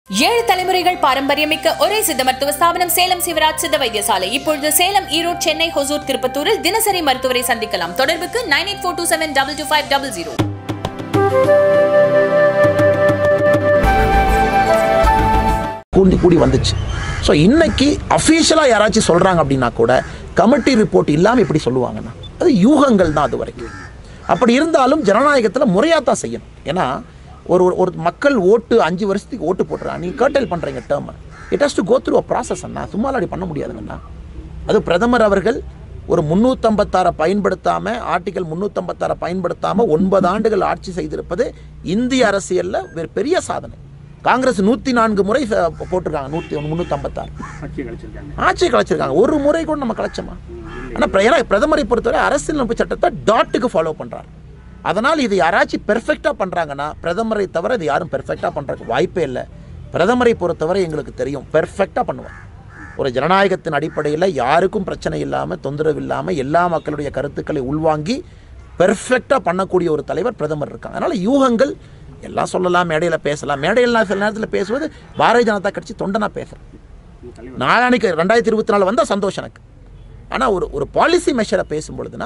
ஏழு தலைமுறைகள் பாரம்பரியமிக்க ஒரே சித்த மருத்துவ ஸ்தாபனம் சேலம் சிவராஜ் சித்த வைத்தியசாலை இப்பொழுது சேலம் ஈரோடு சென்னை ஹொசூர் திருப்பத்தூரில் தினசரி மருத்துவரை சந்திக்கலாம் தொடர்புக்கு nine eight four two seven double two five double zero கூடி கூடி வந்துச்சு ஸோ இன்னைக்கு அஃபீஷியலாக யாராச்சும் சொல்கிறாங்க அப்படின்னா கூட கமிட்டி ரிப்போர்ட் இல்லாமல் எப்படி சொல்லுவாங்கன்னா அது யூகங்கள் தான் அது வரைக்கும் அப்படி இருந்தாலும் ஜனநாயகத்தில் முறையாக தான் செய்யணும் ஏன்னா ஒரு ஒரு- ஒரு மக்கள் ஓட்டு அஞ்சு வருஷத்துக்கு ஓட்டு போட்டுறாங்க நீங்கள் கேர்டல் பண்ணுறீங்க டேர்மை it has to go through a process அண்ணா சும்மா அப்படி பண்ண முடியாதுங்கண்ணா அது பிரதமர் அவர்கள் ஒரு முந்நூற்றம்பத்தாறை பயன்படுத்தாமல் ஆர்டிகல் முந்நூற்றம்பத்தாறை பயன்படுத்தாமல் ஒன்பது ஆண்டுகள் ஆட்சி செய்திருப்பது இந்திய அரசியலில் ஒரு பெரிய சாதனை காங்கிரஸ் நூற்றி நான்கு முறை ச- போட்டிருக்காங்க நூற்றி முந்நூற்றம்பத்தாறு ஆட்சியை கழிச்சிருக்காங்க ஆட்சியை கலைச்சிருக்காங்க ஒரு முறை கூட நம்ம கலைச்சோமா ஆனால் ஏன்னா பிரதமரை பொறுத்தவரை அரசியலமைப்பு சட்டத்தை டாட்டுக்கு ஃபாலோ பண்ணுறாரு அதனால் இது யாராச்சும் பெர்ஃபெக்டாக பண்ணுறாங்கன்னா பிரதமரை தவிர இது யாரும் பெர்ஃபெக்டாக பண்ணுறதுக்கு வாய்ப்பே இல்லை பிரதமரை பொறுத்தவரை எங்களுக்கு தெரியும் பெர்ஃபெக்டாக பண்ணுவார் ஒரு ஜனநாயகத்தின் அடிப்படையில் யாருக்கும் பிரச்சனை இல்லாமல் தொந்தரவு இல்லாமல் எல்லா மக்களுடைய கருத்துக்களை உள்வாங்கி பெர்ஃபெக்டாக பண்ணக்கூடிய ஒரு தலைவர் பிரதமர் இருக்காங்க அதனால் யூகங்கள் எல்லாம் சொல்லலாம் மேடையில் பேசலாம் மேடையில் நான் சில நேரத்தில் பேசுவது பாரதிய ஜனதா கட்சி தொண்டனா பேசுகிறேன் தலைவர் நாளானிக்கு ரெண்டாயிரத்தி இருபத்தி நாலு வந்தால் சந்தோஷம் எனக்கு ஆனால் ஒரு ஒரு பாலிசி மெஷரை பேசும்பொழுதுனா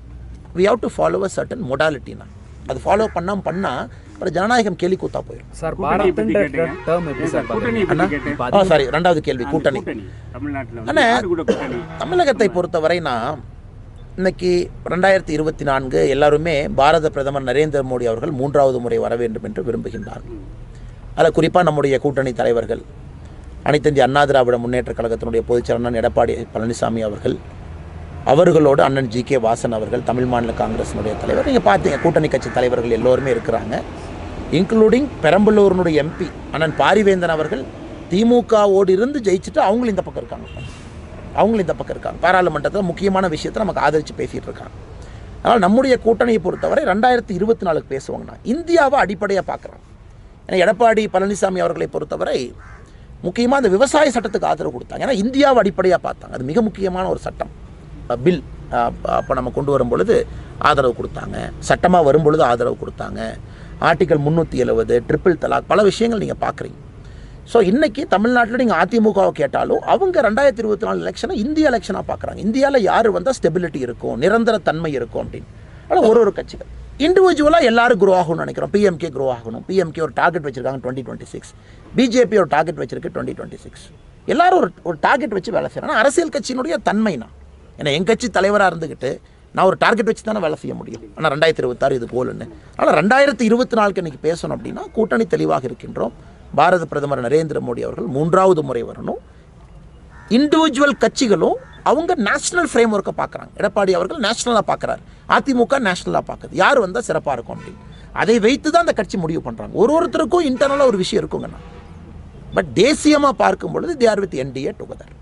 we have to follow a certain மொடாலிட்டினா அது ஃபாலோ பண்ணாம பண்ணால் அப்புறம் ஜனநாயகம் கேலி கூத்தா போயிடும் சார் கூட்டணியை பத்தி பாரத்ன்ற கேட்டீங்க. டேர்ம் எப்படி சார் கூட்டணியை பாக்குறீங்க பத்தி கேட்டேன் இப்ப ஆ சாரி ரெண்டாவது கேள்வி கூட்டணி கூட்டணி தமிழ்நாட்டுல வந்து அண்ணே. யாரு கூட கூட்டணி தமிழகத்தை பொறுத்தவரைனா இன்னைக்கு ரெண்டாயிரத்தி இருபத்தி நான்கு எல்லாருமே பாரத பிரதமர் நரேந்திர மோடி அவர்கள் மூன்றாவது முறை வர வேண்டும் என்று விரும்புகின்றார்கள் அதில் குறிப்பாக நம்முடைய கூட்டணி தலைவர்கள் அனைத்து இந்திய அண்ணா திராவிட முன்னேற்ற கழகத்தினுடைய பொதுச்செயலர் அண்ணன் எடப்பாடி பழனிசாமி அவர்கள் அவர்களோடு அண்ணன் ஜி கே வாசன் அவர்கள் தமிழ் மாநில காங்கிரசினுடைய தலைவர் நீங்கள் பார்த்தீங்க கூட்டணி கட்சி தலைவர்கள் எல்லோருமே இருக்கிறாங்க இன்க்ளூடிங் பெரம்பலூரினுடைய எம்பி அண்ணன் பாரிவேந்தன் அவர்கள் திமுகவோடு இருந்து ஜெயிச்சுட்டு அவங்களும் இந்த பக்கம் இருக்காங்க அவங்களும் இந்த பக்கம் இருக்காங்க பாராளுமன்றத்தில் முக்கியமான விஷயத்தை நமக்கு ஆதரித்து பேசிகிட்டு இருக்காங்க அதனால் நம்முடைய கூட்டணியை பொறுத்தவரை ரெண்டாயிரத்தி இருபத்தி நாலுக்கு பேசுவாங்கண்ணா இந்தியாவை அடிப்படையாக பார்க்குறாங்க ஏன்னா எடப்பாடி பழனிசாமி அவர்களை பொறுத்தவரை முக்கியமாக அந்த விவசாய சட்டத்துக்கு ஆதரவு கொடுத்தாங்க ஏன்னா இந்தியாவை அடிப்படையாக பார்த்தாங்க அது மிக முக்கியமான ஒரு சட்டம் பில் அப்போ நம்ம கொண்டு வரும் பொழுது ஆதரவு கொடுத்தாங்க சட்டமாக வரும் பொழுது ஆதரவு கொடுத்தாங்க ஆர்டிகல் முந்நூற்றி எழுபது ட்ரிபிள் தலாக் பல விஷயங்கள் நீங்கள் பார்க்குறீங்க ஸோ இன்னைக்கு தமிழ்நாட்டில் நீங்கள் அதிமுகவை கேட்டாலும் அவங்க ரெண்டாயிரத்தி இருபத்தி நாலு எலெக்ஷனை இந்திய எலெக்ஷனாக பார்க்குறாங்க இந்தியாவில் யார் வந்தால் ஸ்டெபிலிட்டி இருக்கும் நிரந்தர தன்மை இருக்கும் அப்படின்னு ஆனால் ஒரு ஒரு கட்சிகள் இண்டிவிஜுவலாக எல்லாரும் க்ரோ ஆகணும்னு நினைக்கிறோம் பிஎம்கே க்ரோ ஆகணும் பிஎம்கே ஒரு டார்கெட் வச்சிருக்காங்க டுவெண்ட்டி டுவெண்ட்டி சிக்ஸ் பிஜேபி ஒரு டார்கெட் வச்சிருக்கு டுவெண்ட்டி டுவெண்ட்டி சிக்ஸ் எல்லாரும் ஒரு ஒரு டார்கெட் வச்சு வேலை செய்யணும் அரசியல் கட்சியினுடைய தன்மைனா ஏன்னா என் கட்சி தலைவராக இருந்துக்கிட்டு நான் ஒரு டார்கெட் வச்சு தானே வேலை செய்ய முடியும் ஆனால் ரெண்டாயிரத்தி இருபத்தாறு இது போலுன்னு ஆனால் ரெண்டாயிரத்தி இருபத்தி நாலுக்கு இன்னைக்கு பேசணும் அப்படின்னா கூட்டணி தெளிவாக இருக்கின்றோம் பாரத பிரதமர் நரேந்திர மோடி அவர்கள் மூன்றாவது முறை வரணும் இண்டிவிஜுவல் கட்சிகளும் அவங்க நேஷனல் ஃப்ரேம் ஒர்க்கை பார்க்குறாங்க எடப்பாடி அவர்கள் நேஷனலாக பார்க்குறாரு அதிமுக நேஷனலாக பார்க்குது யார் வந்தால் சிறப்பாக இருக்கும் அப்படின்னு அதை வைத்து தான் அந்த கட்சி முடிவு பண்ணுறாங்க ஒரு ஒருத்தருக்கும் இன்டர்னலாக ஒரு விஷயம் இருக்குங்கண்ணா பட் தேசியமாக பார்க்கும் பொழுது they are with NDA together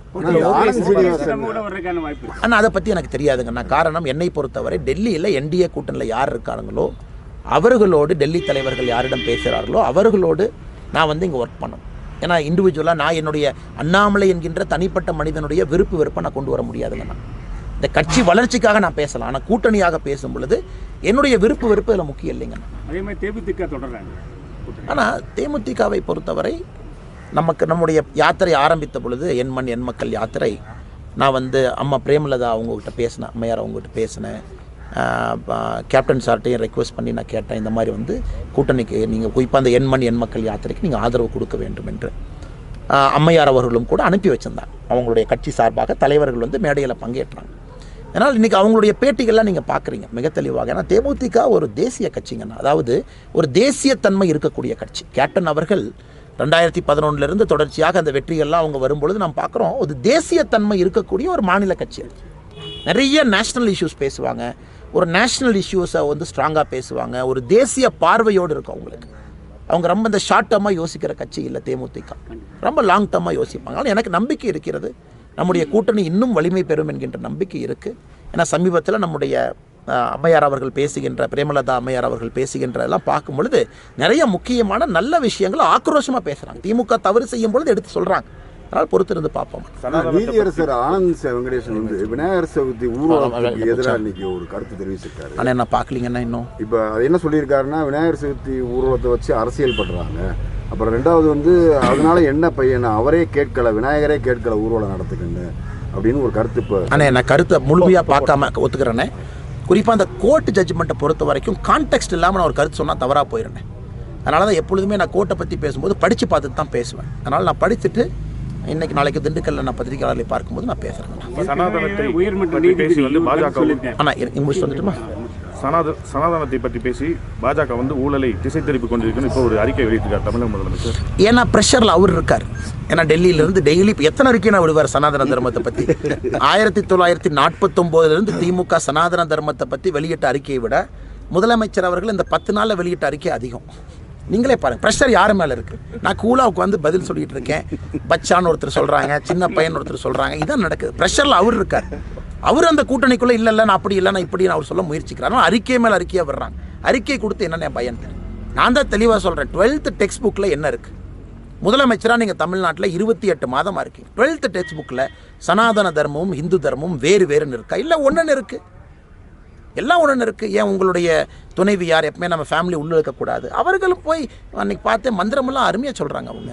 நம்ம கூட வர்றதுக்கான வாய்ப்பு இருக்கு. ஆனால் அதை பற்றி எனக்கு தெரியாதுங்கண்ணா காரணம் என்னை பொறுத்தவரை டெல்லியில் என்டிஏ கூட்டணியில் யார் இருக்காங்களோ அவர்களோடு டெல்லி தலைவர்கள் யாரிடம் பேசுகிறார்களோ அவர்களோடு நான் வந்து இங்கே ஒர்க் பண்ணணும் ஏன்னா இண்டிவிஜுவலாக நான் என்னுடைய அண்ணாமலை என்கின்ற தனிப்பட்ட மனிதனுடைய விருப்பு வெறுப்பை நான் கொண்டு வர முடியாதுங்கண்ணா இந்த கட்சி வளர்ச்சிக்காக நான் பேசலாம் ஆனால் கூட்டணியாக பேசும் பொழுது என்னுடைய விருப்பு வெறுப்பு இதில் முக்கியம் இல்லைங்கண்ணா அதே மாதிரி தேமுதிக தொடர்றாங்க கூட்டணி. ஆனால் தேமுதிகவை பொறுத்தவரை நமக்கு நம்முடைய யாத்திரை ஆரம்பித்த பொழுது என் மண் என் மக்கள் யாத்திரை நான் வந்து அம்மா பிரேமலதா அவங்ககிட்ட பேசினேன் அம்மையார் அவங்ககிட்ட பேசினேன் ஆஹ் ப- கேப்டன் சார்ட்டையும் ரெக்வஸ்ட் பண்ணி நான் கேட்டேன் இந்த மாதிரி வந்து கூட்டணிக்கு நீங்கள் குறிப்பாக அந்த என் மண் என் மக்கள் யாத்திரைக்கு நீங்கள் ஆதரவு கொடுக்க வேண்டும் என்று ஆஹ் அம்மையார் அவர்களும் கூட அனுப்பி வச்சிருந்தாங்க அவங்களுடைய கட்சி சார்பாக தலைவர்கள் வந்து மேடையில் பங்கேற்றாங்க அதனால் இன்றைக்கி அவங்களுடைய பேட்டிகள்லாம் நீங்கள் பார்க்குறீங்க மிக தெளிவாக ஏன்னா தேமுதிக ஒரு தேசிய கட்சிங்கண்ணா அதாவது ஒரு தேசியத்தன்மை இருக்கக்கூடிய கட்சி கேப்டன் அவர்கள் ரெண்டாயிரத்தி பதினொன்றுலேருந்து தொடர்ச்சியாக அந்த வெற்றிகள்லாம் அவங்க வரும்பொழுது நாம் பார்க்குறோம் ஒரு தேசியத்தன்மை இருக்கக்கூடிய ஒரு மாநில கட்சி அது நிறைய நேஷ்னல் இஷ்யூஸ் பேசுவாங்க ஒரு நேஷ்னல் இஷ்யூஸை வந்து ஸ்ட்ராங்காக பேசுவாங்க ஒரு தேசிய பார்வையோடு இருக்கும் அவங்களுக்கு அவங்க ரொம்ப இந்த ஷார்ட் டேர்மாக யோசிக்கிற கட்சி இல்லை தேமுதிக ரொம்ப லாங் டேர்மாக யோசிப்பாங்க ஆனால் எனக்கு நம்பிக்கை இருக்கிறது நம்முடைய கூட்டணி இன்னும் வலிமை பெறும் என்கின்ற நம்பிக்கை இருக்குது ஏன்னா சமீபத்தில் நம்முடைய அஹ், அம்மையார் அவர்கள் பேசுகின்ற பிரேமலதா அம்மையார் அவர்கள் பேசுகின்ற எல்லாம் பார்க்கும் பொழுது நிறைய முக்கியமான நல்ல விஷயங்களை ஆக்ரோஷமாக பேசுகிறாங்க திமுக தவறு செய்யும் பொழுது எடுத்து சொல்கிறாங்க அதனால் பொறுத்திருந்து பார்ப்போம் நீதியரசர் ஆனந்த் ச- வெங்கடேசன் வந்து விநாயகர் சதுர்த்தி ஊர்வலத்துக்கு எதிராக இன்னைக்கு ஒரு கருத்து தெரிவிச்சிருக்காரு ஆனால் என்ன பார்க்கலீங்கன்னா இன்னும் இப்போ அது என்ன சொல்லியிருக்காருன்னா விநாயகர் சதுர்த்தி ஊர்வலத்தை வச்சு அரசியல் பண்றாங்க அப்புறம் ரெண்டாவது வந்து அதனால என்ன பையன் அவரே கேட்கல விநாயகரே கேட்கல ஊர்வலம் நடத்துக்கங்க அப்படின்னு ஒரு கருத்து இப்போ ஆனால் நான் கருத்தை முழுமையாக பார்க்காம ஒத்துக்கிறேனே குறிப்பாக அந்த கோர்ட் ஜட்ஜ்மெண்ட்டை பொறுத்த வரைக்கும் கான்டெக்ட் இல்லாமல் நான் ஒரு கருத்து சொன்னால் தவறாக போயிடுறேன் அதனால தான் எப்பொழுதுமே நான் கோர்ட்டை பற்றி பேசும்போது படித்து பார்த்துட்டு தான் பேசுவேன் அதனால் நான் படிச்சுட்டு இன்னைக்கு நாளைக்கு திண்டுக்கல்ல நான் பத்திரிகையாளர்களை பார்க்கும்போது நான் பேசுகிறேன் சனாதனத்தை உயர்மட்ட பற்றி பேசி நீதிபதி வந்து பாஜக சொல்லியிருக்கேன் ஆனால் இங்கிலீஷ் வந்துட்டுமா சனாத சனாதனத்தை பற்றி பேசி பாஜக வந்து ஊழலை திசை திருப்பி கொண்டிருக்குன்னு இப்போ ஒரு அறிக்கை வெளியிட்டிருக்கார் தமிழக முதலமைச்சர் ஏன்னா ப்ரெஷரில் அவர் இருக்கார் ஏன்னா டெல்லியிலேருந்து டெய்லி இப்போ எத்தனை அறிக்கை நான் விடுவார் சனாதன தர்மத்தை பற்றி ஆயிரத்தி தொள்ளாயிரத்தி நாற்பத்தொம்போதுலேருந்து திமுக சனாதன தர்மத்தை பற்றி வெளியிட்ட அறிக்கையை விட முதலமைச்சர் அவர்கள் இந்த பத்து நாளில் வெளியிட்ட அறிக்கை அதிகம் நீங்களே பாருங்க ப்ரெஷர் யார் மேலே இருக்குது நான் கூலாக உட்காந்து பதில் சொல்லிட்டு இருக்கேன் பச்சான்னு ஒருத்தர் சொல்கிறாங்க சின்ன பையன் ஒருத்தர் சொல்கிறாங்க இதான் நடக்குது ப்ரெஷரில் அவர் இருக்கார் அவர் அந்த கூட்டணிக்குள்ளே இல்லை இல்லை நான் அப்படி இல்லை நான் இப்படி அவர் சொல்ல முயற்சிக்கிறார் ஆனால் அறிக்கை மேலே அறிக்கையாக வர்றாங்க அறிக்கை கொடுத்து என்னென்ன பயன் நான் தான் தெளிவாக சொல்கிறேன் டுவெல்த்து டெக்ஸ்ட் புக்கில் என்ன இருக்குது முதலமைச்சராக நீங்கள் தமிழ்நாட்டில் இருபத்தி எட்டு மாதமாக இருக்கீங்க டுவெல்த்து டெக்ஸ்ட் புக்கில் சனாதன தர்மமும் இந்து தர்மமும் வேறு வேறுன்னு இருக்கா இல்லை ஒன்றுன்னு இருக்குது எல்லாம் ஒன்று இருக்குது ஏன் உங்களுடைய துணைவி யார் எப்பவுமே நம்ம ஃபேமிலி உள்ளே இருக்கக்கூடாது அவர்களும் போய் அன்னைக்கு பார்த்தேன் மந்திரமெல்லாம் அருமையாக சொல்கிறாங்க அவங்க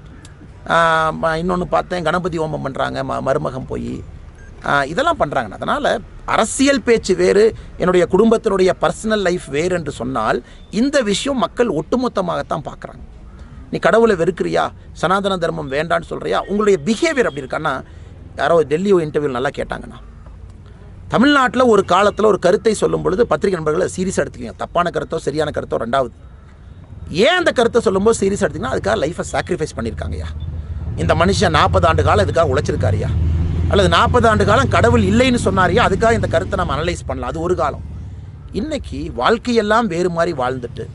இன்னொன்று பார்த்தேன் கணபதி ஹோமம் பண்ணுறாங்க ம மருமகம் போய் இதெல்லாம் பண்ணுறாங்க அதனால் அரசியல் பேச்சு வேறு என்னுடைய குடும்பத்தினுடைய பர்சனல் லைஃப் வேறு என்று சொன்னால் இந்த விஷயம் மக்கள் ஒட்டுமொத்தமாகத்தான் பார்க்குறாங்க நீ கடவுளை வெறுக்கிறியா சனாதன தர்மம் வேண்டான்னு சொல்கிறியா உங்களுடைய பிஹேவியர் அப்படி இருக்கான்னா யாரோ டெல்லி இன்டர்வியூ நல்லா கேட்டாங்கண்ணா தமிழ்நாட்டில் ஒரு காலத்தில் ஒரு கருத்தை சொல்லும் பொழுது பத்திரிகை நண்பர்களை சீரியஸாக எடுத்துக்கீங்க தப்பான கருத்தோ சரியான கருத்தோ ரெண்டாவது ஏன் அந்த கருத்தை சொல்லும்போது சீரியஸாக எடுத்தீங்கன்னா அதுக்காக லைஃப்பை சாக்ரிஃபைஸ் பண்ணியிருக்காங்கய்யா இந்த மனுஷன் நாற்பது ஆண்டு காலம் இதுக்காக உழைச்சிருக்காருயா அல்லது நாற்பது ஆண்டு காலம் கடவுள் இல்லைன்னு சொன்னாரியா அதுக்காக இந்த கருத்தை நம்ம அனலைஸ் பண்ணலாம் அது ஒரு காலம் இன்னைக்கு வாழ்க்கையெல்லாம் வேறு மாதிரி வாழ்ந்துட்டு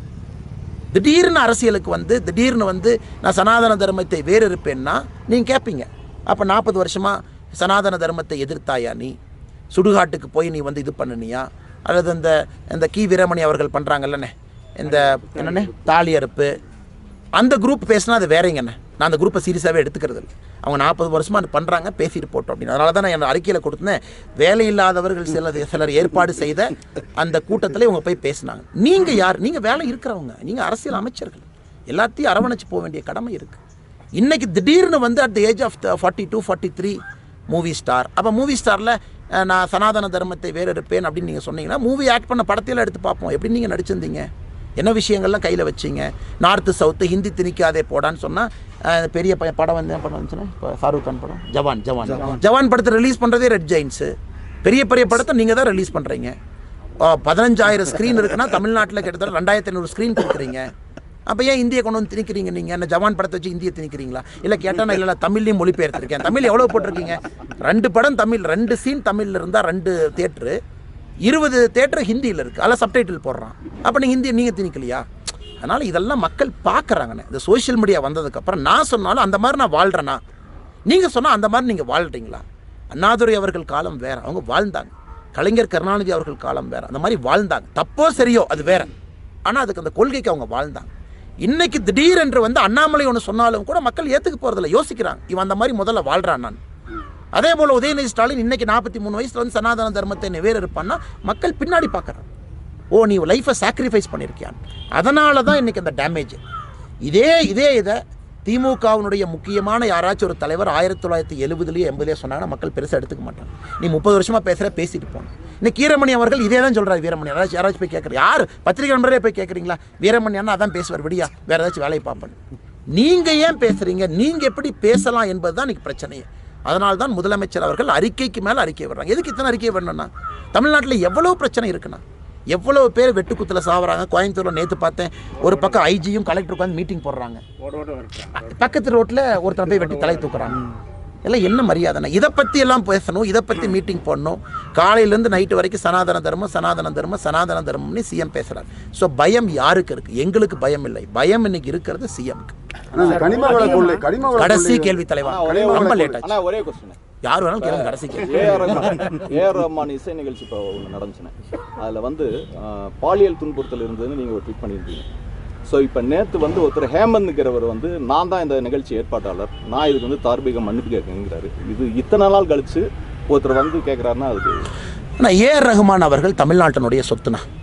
திடீர்னு அரசியலுக்கு வந்து திடீர்னு வந்து நான் சனாதன தர்மத்தை வேறு இருப்பேன்னா நீங்கள் கேட்பீங்க அப்போ நாற்பது வருஷமாக சனாதன தர்மத்தை எதிர்த்தாயா நீ சுடுகாட்டுக்கு போய் நீ வந்து இது பண்ணுனியா அல்லது இந்த இந்த கி வீரமணி அவர்கள் பண்ணுறாங்கல்லண்ணே இந்த என்னண்ணே தாலி அறுப்பு அந்த குரூப் பேசினா அது வேறங்கண்ணே நான் அந்த குரூப்பை சீரியஸாகவே எடுத்துக்கிறது இல்லை அவங்க நாற்பது வருஷமாக அது பண்ணுறாங்க பேசிட்டு போட்டோம் அப்படின்னு அதனால தான் நான் என் அறிக்கையில் கொடுத்தேன் வேலை இல்லாதவர்கள் சிலர் சிலர் ஏற்பாடு செய்த அந்த கூட்டத்தில் இவங்க போய் பேசினாங்க நீங்கள் யார் நீங்கள் வேலை இருக்கிறவங்க நீங்கள் அரசியல் அமைச்சர்கள் எல்லாத்தையும் அரவணைச்சு போக வேண்டிய கடமை இருக்குது இன்னைக்கு திடீர்னு வந்து at the age of forty two forty three movie star அப்போ மூவி ஸ்டாரில் நான் சனாதன தர்மத்தை வேறு இருப்பேன் அப்படின்னு நீங்கள் சொன்னீங்கன்னா மூவி ஆக்ட் பண்ண படத்தையெல்லாம் எடுத்து பார்ப்போம் எப்படி நீங்கள் நடிச்சிருந்தீங்க என்ன விஷயங்கள்லாம் கையில் வச்சிங்க நார்த்து சவுத்து ஹிந்தி திணிக்காதே போடான்னு சொன்னால் பெரிய பையன் படம் வந்து என்ன படம் வந்துச்சுன்னா இப்போ ஷாருக் கான் படம் ஜவான் ஜவான் ஜவான் படத்தை ரிலீஸ் பண்ணுறதே ரெட் ஜெயின்ஸு பெரிய பெரிய படத்தை நீங்கள் தான் ரிலீஸ் பண்ணுறீங்க பதினஞ்சாயிரம் ஸ்க்ரீன் இருக்குன்னா தமிழ்நாட்டில் கிட்டத்தட்ட ரெண்டாயிரத்தி ஐநூறு ஸ்க்ரீன் கொடுக்குறீங்க அப்போ ஏன் இந்தியை கொண்டு வந்து திணிக்கிறீங்க நீங்கள் என்ன ஜவான் படத்தை வச்சு இந்தியை திணிக்கிறீங்களா இல்லை கேட்டால் நான் இல்லை தமிழ்லையும் மொழிபெயர்த்திருக்கேன் தமிழ் எவ்வளோ போட்டிருக்கீங்க ரெண்டு படம் தமிழ் ரெண்டு சீன் தமிழில் இருந்தால் ரெண்டு தேட்ரு இருபது தேட்டர் ஹிந்தியில் இருக்குது அதில் சப்டைட்டில் போடுறான் அப்போ நீங்கள் ஹிந்தியை நீங்கள் திணிக்கலையா அதனால் இதெல்லாம் மக்கள் பார்க்குறாங்கண்ணே இந்த சோஷியல் மீடியா வந்ததுக்கப்புறம் நான் சொன்னாலும் அந்த மாதிரி நான் வாழ்கிறேன்னா நீங்கள் சொன்னால் அந்த மாதிரி நீங்கள் வாழ்கிறீங்களா அண்ணாதுரை அவர்கள் காலம் வேறு அவங்க வாழ்ந்தாங்க கலைஞர் கருணாநிதி அவர்கள் காலம் வேறு அந்த மாதிரி வாழ்ந்தாங்க தப்போ சரியோ அது வேற ஆனால் அதுக்கு அந்த கொள்கைக்கு அவங்க வாழ்ந்தாங்க இன்னைக்கு திடீரென்று வந்து அண்ணாமலை ஒன்று சொன்னாலும் கூட மக்கள் ஏற்றுக்க போகிறதில்ல யோசிக்கிறாங்க இவன் அந்த மாதிரி முதல்ல வாழ்கிறான் நான் அதே போல் உதயநிதி ஸ்டாலின் இன்னைக்கு நாற்பத்தி மூணு வயசுல வந்து சனாதன தர்மத்தை வேறு இருப்பான்னா மக்கள் பின்னாடி பார்க்குறாங்க ஓ நீ லைஃப்பை சாக்ரிஃபைஸ் பண்ணியிருக்கியான் அதனால தான் இன்னைக்கு அந்த டேமேஜ் இதே இதே இதை திமுகவினுடைய முக்கியமான யாராச்சும் ஒரு தலைவர் ஆயிரத்தி தொள்ளாயிரத்தி எழுபதுலேயே எண்பதுலேயே சொன்னாங்கன்னா மக்கள் பெருசாக எடுத்துக்க மாட்டாங்க நீ முப்பது வருஷமாக பேசுகிற பேசிட்டு போகணும் இன்னைக்கு வீரமணி அவர்கள் இதே தான் சொல்கிறார் வீரமணி யாராச்சும் யாராச்சும் போய் கேட்குற யார் பத்திரிகை நண்பரே போய் கேட்குறீங்களா வீரமணி அண்ணா அதான் பேசுவார் விடியா வேறு ஏதாச்சும் வேலையை பார்ப்பேன் நீங்கள் ஏன் பேசுகிறீங்க நீங்கள் எப்படி பேசலாம் என்பது தான் இன்னைக்கு பிரச்சனையே அதனால தான் முதலமைச்சர் அவர்கள் அறிக்கைக்கு மேலே அறிக்கை விடுறாங்க எதுக்கு இத்தனை அறிக்கை வேணும்னா தமிழ்நாட்டில் எவ்வளோ பிரச்சனை இருக்குண்ணா எவ்வளோ பேர் வெட்டுக்குத்தில் சாவறாங்க கோயம்புத்தூரில் நேற்று பார்த்தேன் ஒரு பக்கம் ஐஜியும் கலெக்டர் உட்காந்து மீட்டிங் போடுறாங்க ஓட ஓட வரட்டும் பக்கத்து ரோட்டில் ஒருத்தனை போய் வெட்டி தலை தூக்குறாங்க எல்லாம் என்ன மரியாதைண்ணா இதை பற்றி எல்லாம் பேசணும் இதை பற்றி மீட்டிங் போடணும் காலையிலேருந்து நைட்டு வரைக்கும் சனாதன தர்மம் சனாதன தர்மம் சனாதன தர்மம்னு சிஎம் பேசுகிறார் ஸோ பயம் யாருக்கு இருக்குது எங்களுக்கு பயம் இல்லை பயம் இன்னைக்கு இருக்கிறது சிஎம்க்கு ஆனா இந்த கனிம வள கொள்ளை கனிம வள கடைசி கொள்ளை- கேள்வி தலைவா ஆனா ஒரே ரொம்ப ஒரு லேட் ஆச்சு ஆனா ஒரே கொஸ்டின் யார் வேணாலும் கேளுங்க கடைசி கேள்வி ஏஆர் ரஹ்மான் ஏஆர் ரஹ்மான் இசை நிகழ்ச்சி இப்போ ஒன்று நடந்துச்சுனே அதில் வந்து ஆஹ், பாலியல் துன்புறுத்தல் இருந்ததுன்னு நீங்கள் ஒரு ட்வீட் பண்ணியிருந்தீங்க ஸோ இப்போ நேற்று வந்து ஒருத்தர் ஹேமந்த்ங்கிறவர் வந்து நான் தான் இந்த நிகழ்ச்சி ஏற்பாட்டாளர் நான் இதுக்கு வந்து தார்மீக மன்னிப்பு கேட்குங்கிறாரு இது இத்தனை நாள் கழிச்சு ஒருத்தர் வந்து கேட்குறாருன்னா அதுக்கு ஆனால் ஏஆர் ரஹ்மான் அவர்கள் தமிழ்நாட்டினுடைய சொத்துனா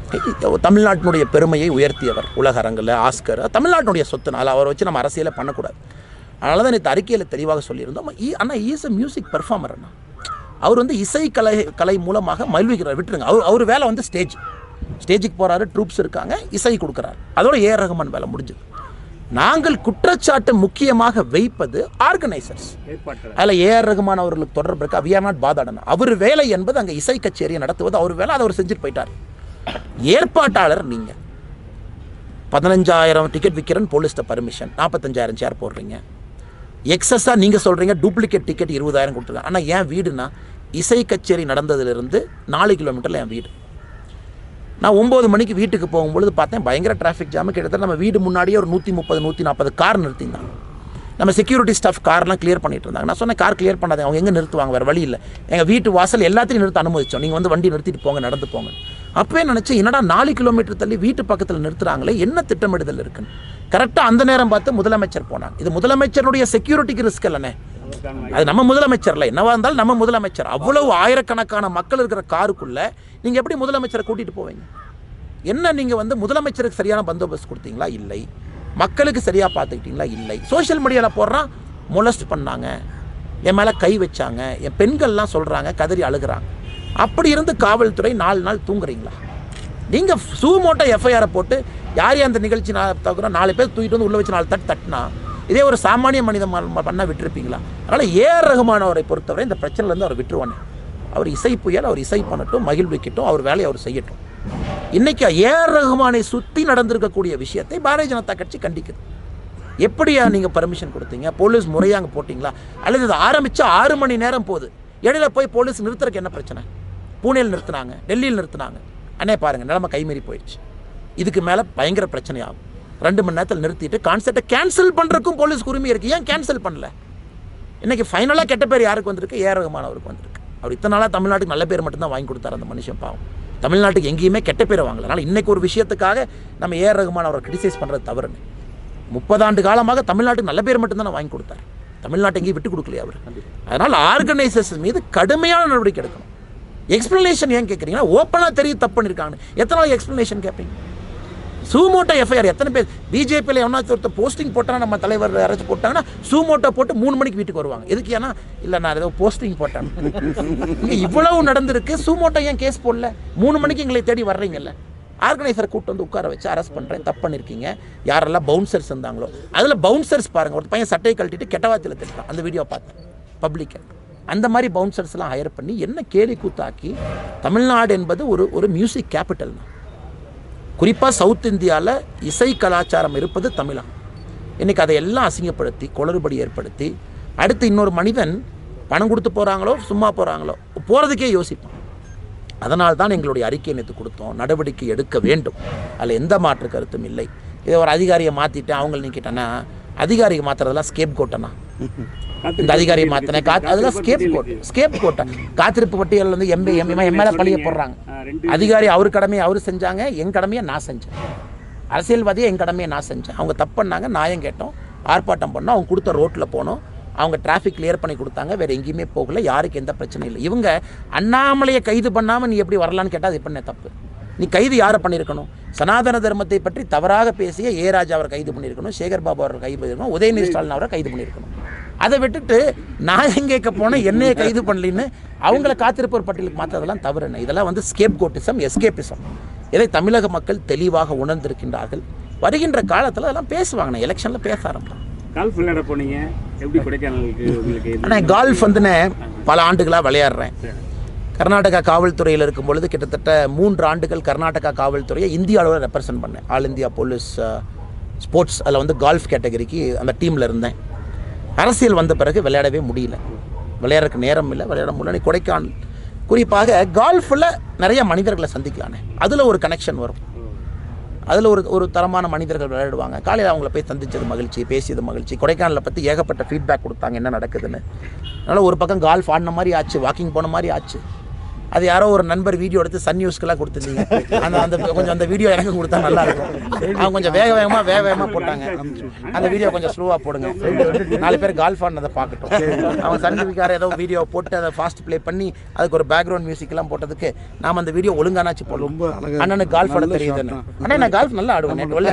தமிழ்நாட்டினுடைய பெருமையை உயர்த்தியவர் உலக அரங்கில் ஆஸ்கர் தமிழ்நாட்டினுடைய சொத்து அதில் அவரை வச்சு நம்ம அரசியலை பண்ணக்கூடாது அதனால தான் நேற்று அறிக்கையில் தெளிவாக சொல்லியிருந்தோம் ஈ அண்ணா ஈஸ் அ மியூசிக் பெர்ஃபார்மர் அண்ணா அவர் வந்து இசை கலை கலை மூலமாக மகிழ்விக்கிறார் விட்டுருங்க அவர் அவர் வேலை வந்து ஸ்டேஜ் ஸ்டேஜுக்கு போகிறாரு ட்ரூப்ஸ் இருக்காங்க இசை கொடுக்குறாரு அதோட ஏஆர் ரஹ்மான் வேலை முடிஞ்சது நாங்கள் குற்றச்சாட்டு முக்கியமாக வைப்பது ஆர்கனைசர்ஸ் ஏற்பாட்டாளர் அதில் ஏஆர் ரகுமான் அவர்களுக்கு தொடர்பு இருக்கு வி ஆர் நாட் பாதாடன் அவர் வேலை என்பது அங்கே இசை கச்சேரியை நடத்துவது அவர் வேலை அதை அவர் செஞ்சுட்டு போயிட்டார் ஏற்பாட்டாளர் நீங்கள் பதினஞ்சாயிரம் டிக்கெட் விற்கிறேன்னு போலீஸ்ட்ட பர்மிஷன் நாற்பத்தஞ்சாயிரம் சேர் போடுறீங்க எக்ஸஸாக நீங்கள் சொல்கிறீங்க டூப்ளிகேட் டிக்கெட் இருபதாயிரம் கொடுத்துருக்காங்க ஆனால் என் வீடுனா இசை கச்சேரி நடந்ததுலேருந்து நாலு கிலோமீட்டரில் என் வீடு நான் ஒம்பது மணிக்கு வீட்டுக்கு போகும்பொழுது பார்த்தேன் பயங்கர டிராஃபிக் ஜாமு கிட்டத்தட்ட நம்ம வீடு முன்னாடியே ஒரு நூற்றி முப்பது நூற்றி நாற்பது கார் நிறுத்தியிருந்தாங்க நம்ம செக்யூரிட்டி ஸ்டாஃப் கார்லாம் கிளியர் பண்ணிட்டு இருந்தாங்க நான் சொன்னேன் கார் கிளியர் பண்ணாதே அவங்க எங்கே நிறுத்துவாங்க வேறு வழி இல்லை எங்கள் வீட்டு வாசல் எல்லாத்தையும் நிறுத்த அனுமதிச்சோம் நீங்கள் வந்து வண்டி நிறுத்திட்டு போங்க நடந்து போங்க அப்பவே நினச்சேன் என்னடா நாலு கிலோமீட்டர் தள்ளி வீட்டு பக்கத்தில் நிறுத்துறாங்களே என்ன திட்டமிடுதல் இருக்குன்னு கரெக்டாக அந்த நேரம் பார்த்து முதலமைச்சர் போனாங்க இது முதலமைச்சருடைய செக்யூரிட்டிக்கு ரிஸ்க் இல்லைண்ணே அது நம்ம முதலமைச்சர்ல என்னவா இருந்தாலும் நம்ம முதலமைச்சர் அவ்வளவு ஆயிரக்கணக்கான மக்கள் இருக்கிற காருக்குள்ள நீங்க எப்படி முதலமைச்சரை கூட்டிட்டு போவீங்க என்ன நீங்க வந்து முதலமைச்சருக்கு சரியான பந்தோபஸ்து கொடுத்தீங்களா இல்லை மக்களுக்கு சரியா பார்த்துக்கிட்டீங்களா இல்லை சோஷியல் மீடியாவில் போடுறான் மொலஸ்ட் பண்ணாங்க என் மேலே கை வச்சாங்க என் பெண்கள்லாம் சொல்றாங்க கதறி அழுகுறாங்க அப்படி இருந்து காவல்துறை நாலு நாள் தூங்குறீங்களா நீங்க சூமோட்டோ எஃப்ஐஆரை போட்டு யார் யார் அந்த நிகழ்ச்சி நான் தகுற நாலு பேர் தூக்கிட்டு வந்து உள்ள வச்சு நாலு தட்டு தட்டினா இதே ஒரு சாமானிய மனிதன் பண்ண விட்டுருப்பீங்களா அதனால் ஏஆர் ரகுமான் அவரை பொறுத்தவரை இந்த பிரச்சனையிலேருந்து அவர் விட்டுருவானே அவர் இசை புயல் அவர் இசை பண்ணட்டும் மகிழ்விக்கட்டும் அவர் வேலையை அவர் செய்யட்டும் இன்னைக்கு ஏஆர் ரகுமானை சுற்றி நடந்திருக்கக்கூடிய விஷயத்தை பாரதிய ஜனதா கட்சி கண்டிக்குது எப்படியா நீங்கள் பர்மிஷன் கொடுத்தீங்க போலீஸ் முறையாக அங்கே போட்டிங்களா அல்லது இது ஆரம்பித்து ஆறு மணி நேரம் போகுது இடையில போய் போலீஸ் நிறுத்துறதுக்கு என்ன பிரச்சனை பூனேயில் நிறுத்துனாங்க டெல்லியில் நிறுத்துனாங்க அண்ணே பாருங்கள் நிலைமை கைமீறி போயிடுச்சு இதுக்கு மேலே பயங்கர பிரச்சனை ஆகும் ரெண்டு மணி நேரத்தில் நிறுத்திட்டு கான்சர்ட்டை கேன்சல் பண்ணுறதுக்கும் போலீஸ்க்கு உரிமை இருக்குது ஏன் கேன்சல் பண்ணல இன்னைக்கு ஃபைனலாக கெட்ட பேர் யாருக்கு வந்திருக்கு ஏஆர் ரகுமான் அவருக்கு வந்திருக்கு அவர் இத்தனை நாளாக தமிழ்நாட்டுக்கு நல்ல பேர் மட்டும்தான் வாங்கி கொடுத்தாரு அந்த மனுஷன் பாவம் தமிழ்நாட்டுக்கு எங்கேயுமே கெட்ட பேரை வாங்கல அதனால் இன்னைக்கு ஒரு விஷயத்துக்காக நம்ம ஏஆர் ரகுமான் அவரை கிரிட்டிசைஸ் பண்ணுறது தவறுன்னு முப்பதாண்டு காலமாக தமிழ்நாட்டுக்கு நல்ல பேர் மட்டும்தான் வாங்கி கொடுத்தாரு தமிழ்நாட்டை எங்கேயும் விட்டு கொடுக்கலையா அவர் அதனால் ஆர்கனைசர்ஸ் மீது கடுமையான நடவடிக்கை எடுக்கணும் எக்ஸ்ப்ளனேஷன் ஏன் கேட்குறீங்கன்னா ஓப்பனாக தெரியும் தப்பு பண்ணியிருக்காங்க எத்தனை நாள் எக்ஸ்ப்ளனேஷன் கேட்பீங்க சூமோட்டோ எஃப்ஐஆர் எத்தனை பேர் பிஜேபியில் எவனாச்சும் ஒருத்தர் போஸ்டிங் போட்டால் நம்ம தலைவர் யாராச்சும் போட்டாங்கன்னா சூமோட்டோ போட்டு மூணு மணிக்கு வீட்டுக்கு வருவாங்க எதுக்கு ஏன்னா இல்லை நான் ஏதோ போஸ்டிங் போட்டேன் இங்கே இவ்வளவு நடந்திருக்கு சூமோட்டோ ஏன் கேஸ் போடல மூணு மணிக்கு எங்களை தேடி வர்றீங்கல்ல ஆர்கனைசரை கூட்டு வந்து உட்கார வச்சு அரெஸ்ட் பண்ணுறேன் தப்பு பண்ணியிருக்கீங்க யாரெல்லாம் பவுன்சர்ஸ் இருந்தாங்களோ அதில் பவுன்சர்ஸ் பாருங்கள் ஒரு பையன் சட்டையை கழட்டிட்டு கெட்ட வார்த்தையில் திட்டான் அந்த வீடியோ பார்த்தேன் பப்ளிக்கை அந்த மாதிரி பவுன்சர்ஸ்லாம் ஹையர் பண்ணி என்ன கேலி கூத்தாக்கி தமிழ்நாடு என்பது ஒரு ஒரு மியூசிக் கேபிட்டல் தான் குறிப்பாக சவுத் இந்தியாவில் இசை கலாச்சாரம் இருப்பது தமிழகம் இன்றைக்கி அதை எல்லாம் அசிங்கப்படுத்தி குளறுபடி ஏற்படுத்தி அடுத்து இன்னொரு மனிதன் பணம் கொடுத்து போகிறாங்களோ சும்மா போகிறாங்களோ போகிறதுக்கே யோசிப்பான் அதனால் தான் எங்களுடைய அறிக்கை நேற்று கொடுத்தோம் நடவடிக்கை எடுக்க வேண்டும் அதில் எந்த மாற்று கருத்தும் இல்லை இதை ஒரு அதிகாரியை மாற்றிட்டு அவங்கள நீக்கிட்டேன்னா அதிகாரியை மாற்றுறதெல்லாம் ஸ்கேப் கோட்டனா இந்த அதிகாரியை மாற்றினேன் கா அதெல்லாம் ஸ்கேப் கோட் ஸ்கேப் கோட்டை காத்திருப்பு பட்டியலில் வந்து எம்பி எம் எம்எல்ஏ பழிய போடுறாங்க அதிகாரி அவர் கடமையை அவர் செஞ்சாங்க என் கடமையை நான் செஞ்சேன் அரசியல்வாதியை என் கடமையை நான் செஞ்சேன் அவங்க தப்பு பண்ணாங்க நியாயம் கேட்டோம் ஆர்ப்பாட்டம் பண்ணோம் அவங்க கொடுத்த ரோட்டில் போனோம் அவங்க டிராஃபிக் கிளியர் பண்ணி கொடுத்தாங்க வேறு எங்கேயுமே போகல யாருக்கு எந்த பிரச்சனையும் இல்லை இவங்க அண்ணாமலையை கைது பண்ணாமல் நீ எப்படி வரலான்னு கேட்டால் அது பண்ண தப்பு நீ கைது யாரை பண்ணியிருக்கணும் சனாதன தர்மத்தை பற்றி தவறாக பேசிய ஏ ராஜா அவரை கைது பண்ணியிருக்கணும் சேகர் பாபு அவரை கைது பண்ணியிருக்கணும் உதயநிதி ஸ்டாலின் அவரை கைது பண்ணியிருக்கணும் அதை விட்டுட்டு நான் எங்க கேட்க போனேன் என்னைய கைது பண்ணலின்னு அவங்கள காத்திருப்போர் பட்டியலுக்கு மாற்றதெல்லாம் தவறு என்ன இதெல்லாம் வந்து ஸ்கேப் கோட்டிசம் எஸ்கேபிசம் இதை தமிழக மக்கள் தெளிவாக உணர்ந்திருக்கின்றார்கள் வருகின்ற காலத்தில் அதெல்லாம் பேசுவாங்க நான் எலெக்ஷனில் பேச ஆரம்பிப்பேன் கால்ஃப் விளையாட போனீங்க எப்படி கொடைக்கானலுக்கு உங்களுக்கு எது- ஆனால் கால்ஃப் வந்துன்னு பல ஆண்டுகளாக விளையாடுறேன் கர்நாடகா காவல்துறையில் இருக்கும் பொழுது கிட்டத்தட்ட மூன்று ஆண்டுகள் கர்நாடகா காவல்துறையை இந்திய அளவில் ரெப்ரசன்ட் பண்ணேன் ஆல் இந்தியா போலீஸ் ஸ்போர்ட்ஸ் அதில் வந்து கால்ஃப் கேட்டகரிக்கு அந்த டீமில் இருந்தேன் அரசியல் வந்த பிறகு விளையாடவே முடியல விளையாடுறதுக்கு நேரம் இல்லை விளையாட முடியல கொடைக்கானல் குறிப்பாக கால்ஃபில் நிறைய மனிதர்களை சந்திக்கலானே அதில் ஒரு கனெக்ஷன் வரும் அதில் ஒரு ஒரு தரமான மனிதர்கள் விளையாடுவாங்க காலையில் அவங்கள போய் சந்திச்சது மகிழ்ச்சி பேசியது மகிழ்ச்சி கொடைக்கானலை பற்றி ஏகப்பட்ட ஃபீட்பேக் கொடுத்தாங்க என்ன நடக்குதுன்னு அதனால் ஒரு பக்கம் கால்ஃப் ஆடின மாதிரி ஆச்சு வாக்கிங் போன மாதிரி ஆச்சு அது யாரோ ஒரு நண்பர் வீடியோ எடுத்து சன் நியூஸ்க்கெல்லாம் கொடுத்துருந்தீங்க அந்த அந்த கொஞ்சம் அந்த வீடியோ எனக்கு கொடுத்தா நல்லா இருக்கும் அவங்க கொஞ்சம் வேக வேகமாக வேக வேகமாக போட்டாங்க அந்த வீடியோ கொஞ்சம் ஸ்லோவாக போடுங்க நாலு பேர் கால்ஃப் ஆனதை பார்க்கட்டும் அவங்க சன் டிவிக்கார ஏதோ வீடியோ போட்டு அதை ஃபாஸ்ட் ப்ளே பண்ணி அதுக்கு ஒரு பேக்ரவுண்ட் மியூசிக்லாம் போட்டதுக்கு நாம அந்த வீடியோ ஒழுங்கானாச்சு போடலாம் ரொம்ப அண்ணனுக்கு கால்ஃப் ஆட தெரியுதுன்னு அண்ணா நான் கால்ஃப் நல்லா ஆடுவேன் டுவெல்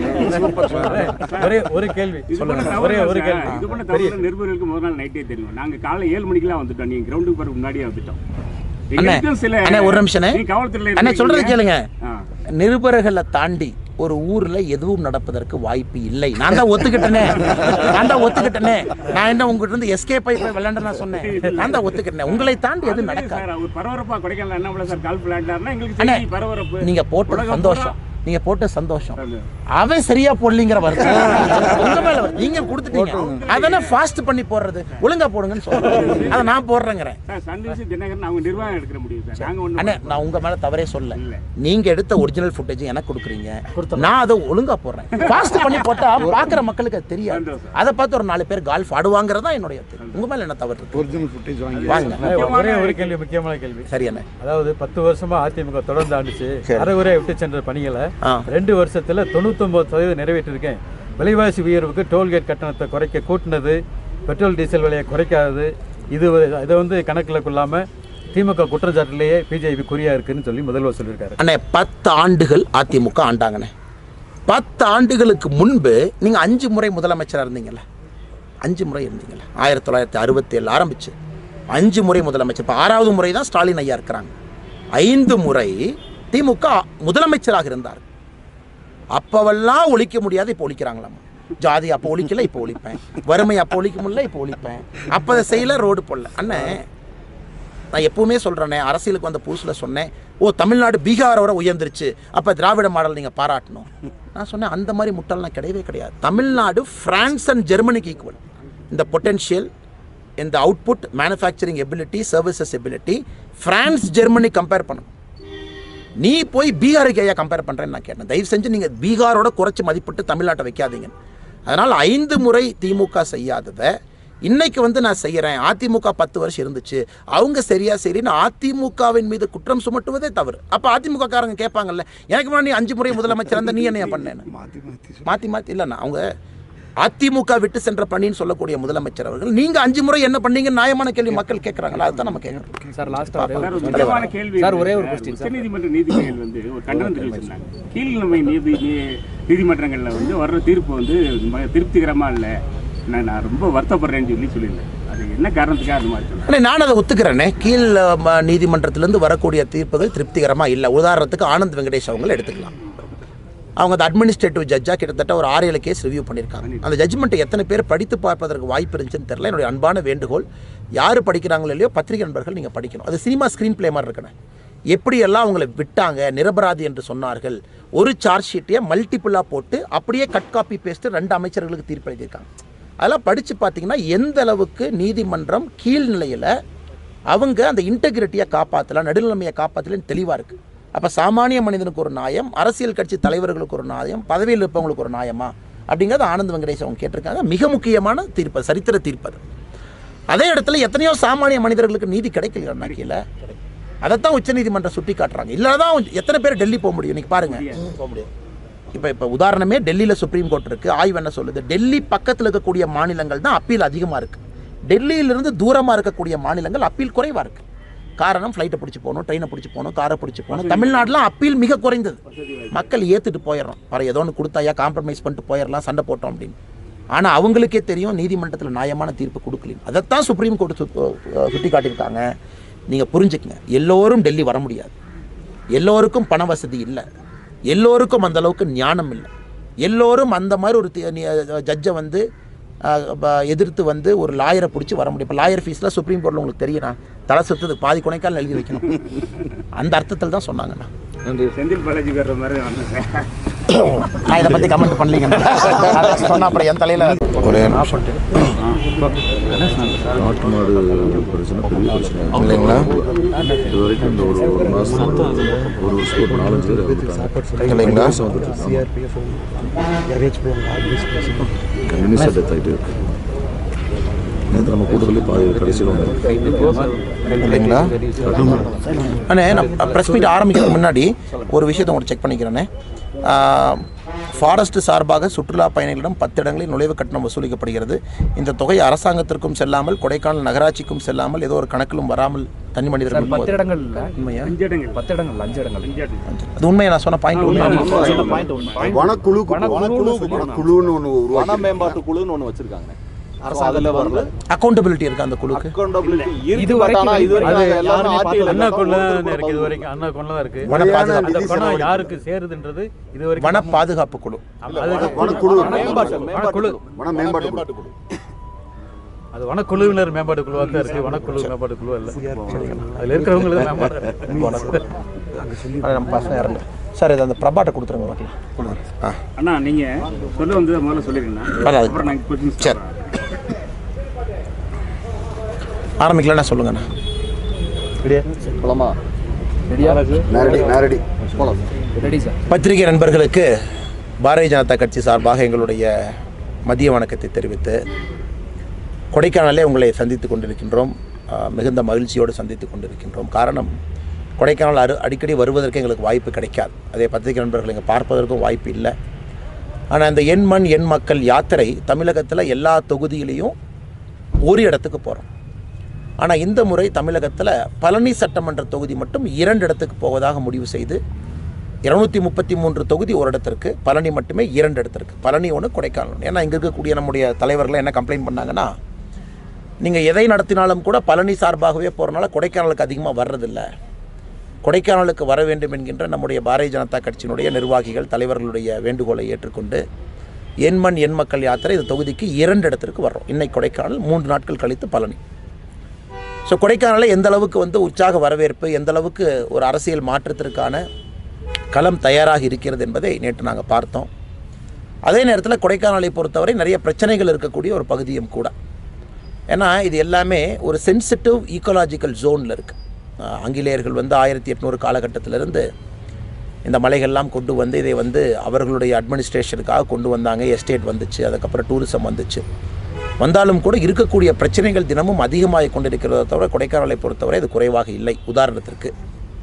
ஹேண்டிகேப் ஒரே ஒரு கேள்வி இது பண்ண சொல்லுங்க தவறு ஒரே ஒரு சார். கேள்வி இது பண்ண தவறு நிருபர்களுக்கு முதல் நாள் நைட்டே தெரியும் நாங்க காலைல ஏழு மணிக்கெல்லாம் வந்துட்டோம் நீங்க கிரவுண்டுக்கு போறதுக்கு முன்னாடியே வந்துட்டோம் அண்ணே எங்களுக்கும் சில அண்ணே ஒரு நிமிஷம் நீங்க காவல்துறையில அண்ணே சொல்றது இருக்கீங்க. கேளுங்க ஆ. நிருபர்களை தாண்டி ஒரு ஊர்ல எதுவும் நடப்பதற்கு வாய்ப்பு இல்லை நான் தான் ஒத்துக்கிட்டேனே நான் தான் ஒத்துக்கிட்டேனே நான் என்ன உங்ககிட்ட இருந்து எஸ்கேப் ஆகி போய் விளையாண்டு நான் சொன்னேன் நான் தான் ஒத்துக்கிட்டேன் உங்களை தாண்டி எதுவும் அது நடக்காது சார் ஒரு பரபரப்பா கொடைக்கானல் என்ன சார் கால் விளையாண்டாருன்னா எங்களுக்கு அண்ணே, செய்தி பரபரப்பு நீங்க போட்ட உலகம் சந்தோஷம் நீங்க போட்ட சந்தோஷம் பூரா. அவன் சரியா போடலிங்கிற வருத்தம் உங்க மேல வருது. நீங்க கொடுத்துட்டீங்க அதனை ஃபாஸ்ட் பண்ணி போடுறது ஒழுங்கா போடுங்கன்னு சொல்றேன் அதை நான் போடுறேங்கிறேன் சார் சன் நியூஸ் தினகரன் அவங்க நிர்வாகம் எடுக்கிற முடியும் சார் நாங்க ஒண்ணு அண்ணே நான் உங்க மேல தவறே சொல்ல இல்ல. நீங்க எடுத்த ஒரிஜினல் ஃபுட்டேஜ் எனக்கு கொடுக்குறீங்க நான் அதை ஒழுங்கா போடுறேன் ஃபாஸ்ட் பண்ணி போட்டா பாக்குற மக்களுக்கு அது தெரியாது சந்தோஷம். அதை பார்த்து ஒரு நாலு பேர் கால்ஃப் ஆடுவாங்கிறது தான் என்னுடைய தெரியும் உங்க மேல என்ன தவறு இருக்கு ஒரிஜினல் ஃபுட்டேஜ் வாங்கி வாங்க ஒரே ஒரு கேள்வி முக்கியமான கேள்வி சரி அண்ணே அதாவது பத்து வருஷமா அதிமுக தொடர்ந்து ஆண்டுச்சு அறகுறையா விட்டு சென்ற பணிகளை ஆ. ரெண்டு வருஷத்துல தொண்ணூத்தொன்பது சதவீதம் நிறைவேற்றிருக்கேன் விலைவாசி உயர்வுக்கு டோல்கேட் கட்டணத்தை குறைக்க கூட்டினது பெட்ரோல் டீசல் விலையை குறைக்காதது இது இதை வந்து கணக்கில் கொள்ளாம திமுக குற்றச்சாட்டுலேயே பிஜேபி குறியா இருக்குன்னு சொல்லி முதல்வர் சொல்லியிருக்காரு அண்ணே பத்து ஆண்டுகள் அதிமுக ஆண்டாங்கண்ணே பத்து ஆண்டுகளுக்கு முன்பு நீங்க அஞ்சு முறை முதலமைச்சராக இருந்தீங்கல்ல அஞ்சு முறை இருந்தீங்கல்ல ஆயிரத்தி தொள்ளாயிரத்தி அறுபத்தி ஏழு ஆரம்பிச்சு அஞ்சு முறை முதலமைச்சர் இப்போ ஆறாவது முறை தான் ஸ்டாலின் ஐயா இருக்கிறாங்க ஐந்து முறை திமுக முதலமைச்சராக இருந்தார் அப்பவெல்லாம் ஒழிக்க முடியாது இப்போ ஒழிக்கிறாங்களாமா ஜாதி அப்போ ஒழிக்கல இப்போ ஒழிப்பேன் வறுமை அப்போ ஒழிக்க முடியல இப்போ ஒழிப்பேன் அப்போ அதை செய்யல ரோடு போடல அண்ணே நான் எப்பவுமே சொல்கிறேனே அரசியலுக்கு வந்த புதுசில் சொன்னேன் ஓ தமிழ்நாடு பீகார் வரை உயர்ந்துருச்சு அப்போ திராவிட மாடல் நீங்கள் பாராட்டணும் நான் சொன்னேன் அந்த மாதிரி முட்டாள்லாம் கிடையவே கிடையாது தமிழ்நாடு ஃப்ரான்ஸ் அண்ட் ஜெர்மனிக்கு ஈக்குவல் இந்த பொட்டென்ஷியல் இந்த output manufacturing ability services ability France Germany compare பண்ணணும் நீ போய் பீகாருக்கு ஐயா கம்பேர் பண்ணுறேன்னு நான் கேட்டேன் தயவு செஞ்சு நீங்கள் பீகாரோட குறைச்சி மதிப்பிட்டு தமிழ்நாட்டை வைக்காதீங்க அதனால் ஐந்து முறை திமுக செய்யாததை இன்னைக்கு வந்து நான் செய்கிறேன் அதிமுக பத்து வருஷம் இருந்துச்சு அவங்க சரியா சரின்னு அதிமுகவின் மீது குற்றம் சுமட்டுவதே தவறு அப்போ அதிமுக காரங்க கேட்பாங்கல்ல எனக்கு முன்னாடி நீ அஞ்சு முறை முதலமைச்சர் இருந்தா நீ என்ன பண்ணேன்னு மாற்றி மாற்றி இல்லைண்ணா அவங்க அதிமுக விட்டு சென்ற பணின்னு சொல்லக்கூடிய முதலமைச்சர் அவர்கள் நீங்க அஞ்சு முறை என்ன பண்ணீங்க நியாயமான கேள்வி மக்கள் கேட்கறாங்களா அதுதான் நம்ம கேட்கறோம் சார் லாஸ்டா சார், ஒரு முக்கியமான கேள்வி சார், ஒரே ஒரு இருக்கு. question, sir. உச்சநீதிமன்ற நீதிபதிகள் வந்து ஒரு கண்டனம் தெரிவிச்சிருந்தாங்க கீழ்நிலை நீதி நீ- நீதிமன்றங்கள்ல வந்து வர்ற தீர்ப்பு வந்து ம- திருப்திகரமா இல்ல நான் நான் ரொம்ப வருத்தப்படுறேன்னு சொல்லி சொல்லியிருந்தேன் அது என்ன காரணத்துக்காக அது மாதிரி சொன்னாங்க அண்ணே, நான் அதை ஒத்துக்கிறேனே கீழ் ம, நீதிமன்றத்திலிருந்து வரக்கூடிய தீர்ப்புகள் திருப்திகரமா இல்லை உதாரணத்துக்கு ஆனந்த் வெங்கடேஷ் அவங்களை எடுத்துக்கலாம் அவங்க அந்த அட்மினிஸ்ட்ரேட்டிவ் ஜட்ஜாக கிட்டத்தட்ட ஒரு ஆறு ஏழு கேஸ் ரிவ்யூ பண்ணியிருக்காங்க அந்த ஜட்ஜ்மெண்ட்டை எத்தனை பேர் படித்து பார்ப்பதற்கு வாய்ப்பு இருந்துச்சுன்னு தெரியல என்னுடைய அன்பான வேண்டுகோள் யார் படிக்கிறாங்களோ இல்லையோ பத்திரிகை நண்பர்கள் நீங்கள் படிக்கணும் அது சினிமா ஸ்க்ரீன் ப்ளே மாதிரி இருக்கணும் எப்படியெல்லாம் அவங்களை விட்டாங்க நிரபராதி என்று சொன்னார்கள் ஒரு சார்ஜ் ஷீட்டையே மல்டிப்புளாக போட்டு அப்படியே கட் காப்பி பேஸ்ட்டு ரெண்டு அமைச்சர்களுக்கு தீர்ப்பு எழுதியிருக்காங்க அதெல்லாம் படித்து பார்த்தீங்கன்னா எந்த அளவுக்கு நீதிமன்றம் கீழ்நிலையில் அவங்க அந்த இன்டெகிரிட்டியை காப்பாற்றலாம் நடுநிலைமையை காப்பாற்றலன்னு தெளிவாக இருக்குது அப்போ சாமானிய மனிதனுக்கு ஒரு நியாயம் அரசியல் கட்சி தலைவர்களுக்கு ஒரு நியாயம் பதவியில் இருப்பவங்களுக்கு ஒரு நியாயமா அப்படிங்கிறது ஆனந்த் வெங்கடேஷ் அவங்க கேட்டிருக்காங்க மிக முக்கியமான தீர்ப்பு சரித்திர தீர்ப்பு அது அதே இடத்துல எத்தனையோ சாமானிய மனிதர்களுக்கு நீதி கிடைக்கல கீழே அதைத்தான் உச்சநீதிமன்றம் சுட்டி காட்டுறாங்க இல்லைதான் எத்தனை பேர் டெல்லி போக முடியும் இன்னைக்கு பாருங்க போக முடியும் இப்போ இப்போ உதாரணமே டெல்லியில் சுப்ரீம் கோர்ட் இருக்குது ஆய்வு என்ன சொல்லுது டெல்லி பக்கத்தில் இருக்கக்கூடிய மாநிலங்கள் தான் அப்பீல் அதிகமாக இருக்குது டெல்லியிலிருந்து தூரமாக இருக்கக்கூடிய மாநிலங்கள் அப்பீல் குறைவாக இருக்குது காரணம் ஃப்ளைட்டை பிடிச்சி போகணும் ட்ரெயினை பிடிச்சி போகணும் காரை பிடிச்சி போகணும் தமிழ்நாட்டில் அப்பீல் மிக குறைந்தது மக்கள் ஏற்றுட்டு போயிடுறோம் வர ஏதோ ஒன்று கொடுத்தாயா காம்ப்ரமைஸ் பண்ணிட்டு போயிடலாம் சண்டை போட்டோம் அப்படின்னு ஆனால் அவங்களுக்கே தெரியும் நீதிமன்றத்தில் நியாயமான தீர்ப்பு கொடுக்கலைன்னு அதைத்தான் சுப்ரீம் கோர்ட் சுட்டி காட்டியிருக்காங்க நீங்கள் புரிஞ்சுக்கங்க எல்லோரும் டெல்லி வர முடியாது எல்லோருக்கும் பண வசதி இல்லை எல்லோருக்கும் அந்த அளவுக்கு ஞானம் இல்லை எல்லோரும் அந்த மாதிரி ஒரு ஜட்ஜை வந்து அஹ், ப- எதிர்த்து வந்து ஒரு லாயரை பிடிச்சி வர முடியும் இப்போ லாயர் ஃபீஸில் சுப்ரீம் கோர்ட்டில் உங்களுக்கு தெரியும் தலை சுத்ததுக்கு பாதி குணைக்கால் எழுதி வைக்கணும் அந்த அர்த்தத்தில் தான் சொன்னாங்கண்ணா செந்தில் பாலாஜி வர்ற மாதிரி வந்தேன் நான் இதை பற்றி கமெண்ட் பண்ணலீங்க சொன்னால் அப்புறம் என் தலையில் ஒரே நாட்டு மாடு பிரச்சனை பெரிய பிரச்சனை இல்லைங்களா இது வரைக்கும் இந்த ஒரு ஒரு மாதம் ஒரு வருஷம் ஒரு நாலஞ்சு பேர் இறந்துட்டாங்க. இல்லைங்களா மினிஸ்டர் டெத் ஆகிட்டு இருக்கு நேற்று நம்ம கூட்டத்தில் பாதி கடைசியில் ஒன்று இல்லைங்களா அண்ணே நான் ப்ரெஸ் மீட் ஆரம்பிக்கிறதுக்கு முன்னாடி ஒரு விஷயத்தை உங்களுக்கு செக் பண்ணிக்கிறேனே ஃபாரஸ்ட் சார்பாக சுற்றுலா பயணிகளிடம் பத்து இடங்களில் நுழைவு கட்டணம் வசூலிக்கப்படுகிறது இந்த தொகை அரசாங்கத்திற்கும் செல்லாமல் கொடைக்கானல் நகராட்சிக்கும் செல்லாமல் ஏதோ ஒரு கணக்கிலும் வராமல் தனி பத்து மனிதர்கள் இடங்கள் இல்ல உண்மையா அஞ்சு இடங்கள் பத்து இடங்கள் அஞ்சு இடங்கள் அஞ்சு இடங்கள் அது உண்மையா நான் சொன்ன பாயிண்ட் உண்மையா வனக்குழு வனக்குழு வனக்குழுன்னு ஒன்று வன உருவாக்கி மேம்பாட்டு குழுன்னு ஒன்று வச்சிருக்காங்க அதுல வந்து அக்கௌண்டபிலிட்டி இருக்கு அந்த குழுக்கு அக்கௌண்டபிலிட்டி இது இது வரைக்கும் வரைக்கும் இது அது வரைக்கும் எல்லாமே யாருமே RTO ல அண்ணா கொள்ள ஒருத்தர் இருக்கு இது பதில் வரைக்கும் அண்ணா கொள்ள தான் இருக்கு வன பாதுகாப்பு அந்த நிதி பணம் செலவழிக்க- யாருக்கு சேருதுன்றது இது வரைக்கும் வன பாதுகாப்பு குழு அது வனக்குழு மேம்பாட்டு மேம்பாட்டு குழு. குழு வன மேம்பாட்டு குழு அது வனக்குழுவினர் மேம்பாட்டு குழுவாக தான் இருக்கு வனக்குழு மேம்பாட்டு குழு இல்லை அதில் இருக்கிறவங்களுக்கு தான் மேம்பாடு அது நம்ம பசங்க இறந்து சார் இது அந்த பிரபாட்டை கொடுத்துருங்க பார்க்கலாம் கொடுங்க ஆ அண்ணா நீங்க சொல்ல வந்து முதல்ல சொல்லிருக்கீங்க பரவாயில்ல. அப்புறம் நாங்கள் கொஸ்டின்ஸ் சரி. ஆரம்பிக்கலன்னா சொல்லுங்கண்ணா போலாமா நேரடி நேரடி போலாம் ரெடி சார் பத்திரிகை நண்பர்களுக்கு பாரதிய ஜனதா கட்சி சார்பாக எங்களுடைய மதிய வணக்கத்தை தெரிவித்து கொடைக்கானலே உங்களை சந்தித்து கொண்டிருக்கின்றோம் ஆ, மிகுந்த மகிழ்ச்சியோடு சந்தித்து கொண்டிருக்கின்றோம் காரணம் கொடைக்கானல் அரு அடிக்கடி வருவதற்கு எங்களுக்கு வாய்ப்பு கிடைக்காது அதே பத்திரிகை நண்பர்கள் இங்கே பார்ப்பதற்கும் வாய்ப்பு இல்லை ஆனால் இந்த எண் மண் எண் மக்கள் யாத்திரை தமிழகத்தில் எல்லா தொகுதியிலையும் ஒரு இடத்துக்கு போகிறோம் ஆனால் இந்த முறை தமிழகத்தில் பழனி சட்டமன்ற தொகுதி மட்டும் இரண்டு இடத்துக்கு போவதாக முடிவு செய்து இருநூத்தி முப்பத்தி மூன்று தொகுதி ஒரு இடத்திற்கு பழனி மட்டுமே இரண்டு இடத்திற்கு பழனி ஒன்று கொடைக்கானல் ஒன்று ஏன்னா இங்கே இருக்கக்கூடிய நம்முடைய தலைவர்கள் என்ன கம்ப்ளைண்ட் பண்ணாங்கன்னா நீங்கள் எதை நடத்தினாலும் கூட பழனி சார்பாகவே போகிறனால கொடைக்கானலுக்கு அதிகமாக வர்றதில்ல கொடைக்கானலுக்கு வர வேண்டும் என்கின்ற நம்முடைய பாரதிய ஜனதா கட்சியினுடைய நிர்வாகிகள் தலைவர்களுடைய வேண்டுகோளை ஏற்றுக்கொண்டு எண் மண் எண் மக்கள் யாத்திரை இந்த தொகுதிக்கு இரண்டு இடத்திற்கு வர்றோம் இன்னைக்கு கொடைக்கானல் மூன்று நாட்கள் கழித்து பழனி ஸோ கொடைக்கானலில் எந்த அளவுக்கு வந்து உற்சாக வரவேற்பு எந்த அளவுக்கு ஒரு அரசியல் மாற்றத்திற்கான களம் தயாராக இருக்கிறது என்பதை நேற்று நாங்கள் பார்த்தோம் அதே நேரத்தில் கொடைக்கானலை பொறுத்தவரை நிறைய பிரச்சனைகள் இருக்கக்கூடிய ஒரு பகுதியும் கூட ஏன்னா இது எல்லாமே ஒரு சென்சிட்டிவ் ஈக்கோலாஜிக்கல் ஜோனில் இருக்குது ஆங்கிலேயர்கள் வந்து ஆயிரத்தி எட்நூறு காலகட்டத்திலிருந்து இந்த மலைகள்லாம் கொண்டு வந்து இதை வந்து அவர்களுடைய அட்மினிஸ்ட்ரேஷனுக்காக கொண்டு வந்தாங்க எஸ்டேட் வந்துச்சு அதுக்கப்புறம் டூரிசம் வந்துச்சு வந்தாலும் கூட இருக்கக்கூடிய பிரச்சனைகள் தினமும் அதிகமாகிக் கொண்டிருக்கிறத தவிர கொடைக்கானலை பொறுத்தவரை அது குறைவாக இல்லை உதாரணத்திற்கு